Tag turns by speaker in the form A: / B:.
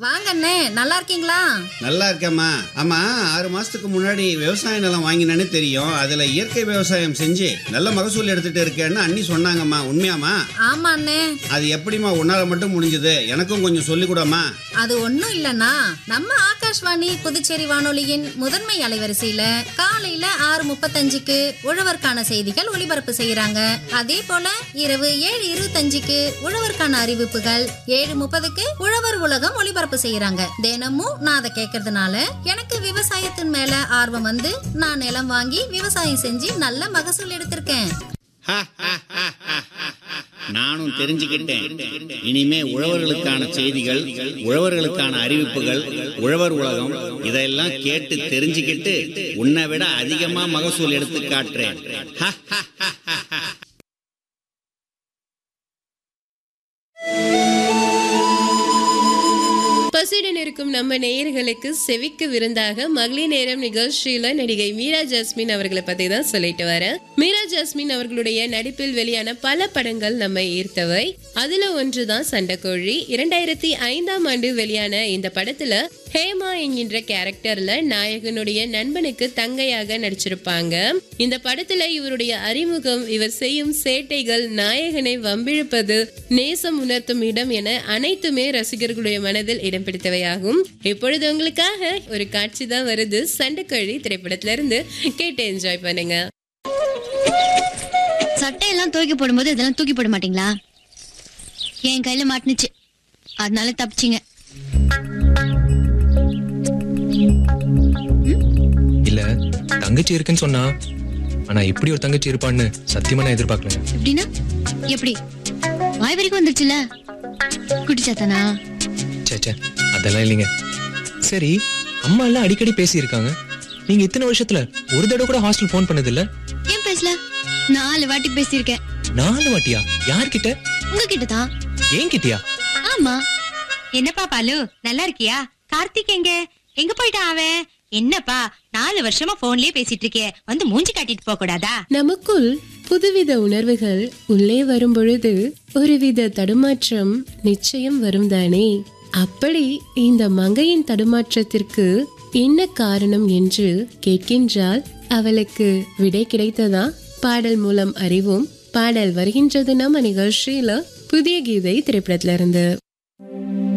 A: வாங்க அண்ணே நல்லா இருக்கீங்களா
B: நல்லா இருக்கேம்மா ஆமா ஆறு மாசத்துக்கு முன்னாடி விவசாய நிலம் வாங்கினேன்னு தெரியும் அதுல இயற்கை விவசாயம் செஞ்சு நல்ல மகசூல் எடுத்துட்டு இருக்கேன்னு அண்ணி சொன்னாங்கம்மா உண்மையாம்மா
A: ஆமா அண்ணே
B: அது எப்படிம்மா உன்னால மட்டும் முடிஞ்சது எனக்கும் கொஞ்சம் சொல்லிக் கூடம்மா
A: அது ஒண்ணும் இல்லனா நம்ம ஆகாஷ்வாணி புதுச்சேரி வானொலியின் முதன்மை அலைவரிசையில காலையில ஆறு முப்பத்தஞ்சுக்கு உழவர்க்கான செய்திகள் ஒளிபரப்பு செய்யறாங்க அதே போல இரவு ஏழு இருபத்தஞ்சுக்கு உழவர்க்கான அறிவிப்புகள் ஏழு முப்பதுக்கு உழவர் உலகம் ஒளிபரப்பு செய்யறாங்க தினமும் நான் அதை கேட்கறதுனால எனக்கு விவசாயத்தின் மேல ஆர்வம் வந்து நான் நிலம் வாங்கி விவசாயம் செஞ்சு நல்ல மகசூல் எடுத்திருக்கேன்
C: நானும் தெரிஞ்சுக்கிட்டேன் இனிமே உழவர்களுக்கான செய்திகள் உழவர்களுக்கான அறிவிப்புகள் உழவர் உலகம் இதெல்லாம் கேட்டு தெரிஞ்சுக்கிட்டு உன்னை விட அதிகமா மகசூல் எடுத்து காட்டுறேன்
D: பசியுடன் இருக்கும் நம்ம நேயர்களுக்கு செவிக்கு விருந்தாக மகளிர் நேரம் நிகழ்ச்சியில நடிகை மீரா ஜாஸ்மின் அவர்களை பத்தி தான் சொல்லிட்டு வரேன் மீரா ஜாஸ்மின் அவர்களுடைய நடிப்பில் வெளியான பல படங்கள் நம்ம ஈர்த்தவை அதுல ஒன்றுதான் சண்டைக்கோழி இரண்டாயிரத்தி ஐந்தாம் ஆண்டு வெளியான இந்த படத்துல ஹேமா என்கின்ற கேரக்டர்ல நாயகனுடைய நண்பனுக்கு தங்கையாக நடிச்சிருப்பாங்க இந்த படத்துல இவருடைய அறிமுகம் இவர் செய்யும் சேட்டைகள் நாயகனை வம்பிழுப்பது நேசம் உணர்த்தும் இடம் என அனைத்துமே ரசிகர்களுடைய மனதில் இடம் பிடித்தவையாகும் இப்பொழுது உங்களுக்காக ஒரு காட்சி தான் வருது சண்டைக்கோழி திரைப்படத்துல இருந்து கேட்டு என்ஜாய் பண்ணுங்க
E: சட்டையெல்லாம் தூக்கி போடும்போது இதெல்லாம் தூக்கி போட மாட்டீங்களா என் கையில மாட்டுனுச்சு அதனால தப்பிச்சிங்க
F: இல்ல தங்கச்சி இருக்குன்னு சொன்னா ஆனா இப்படி ஒரு தங்கச்சி இருப்பான்னு சத்தியமா நான் எதிர்பார்க்கல
E: எப்படின்னா எப்படி வாய் வரைக்கும் வந்துருச்சுல குடிச்சாத்தானா
F: சே சே அதெல்லாம் இல்லைங்க சரி அம்மா எல்லாம் அடிக்கடி பேசியிருக்காங்க நீங்க இத்தனை வருஷத்துல ஒரு தடவை கூட ஹாஸ்டல் ஃபோன் பண்ணது இல்ல
E: ஏன் பேசல நாலு வாட்டி பேசியிருக்கேன்
F: நாலு வாட்டியா யார்கிட்ட
E: உங்ககிட்ட தான்
F: ஏன் கிட்டயா
E: ஆமா
G: என்னப்பா பாலு நல்லா இருக்கியா கார்த்திக் எங்க எங்க போயிட்டான் அவன் என்னப்பா நாலு வருஷமா போன்லயே பேசிட்டு இருக்கே வந்து மூஞ்சி காட்டிட்டு போக கூடாதா
D: நமக்குள் புதுவித உணர்வுகள் உள்ளே வரும் பொழுது ஒருவித தடுமாற்றம் நிச்சயம் வரும் தானே அப்படி இந்த மங்கையின் தடுமாற்றத்திற்கு என்ன காரணம் என்று கேட்கின்றால் அவளுக்கு விடை கிடைத்ததா பாடல் மூலம் அறிவோம் பாடல் வருகின்றது நம்ம நிகழ்ச்சியில புதிய கீதை திரைப்படத்துல இருந்து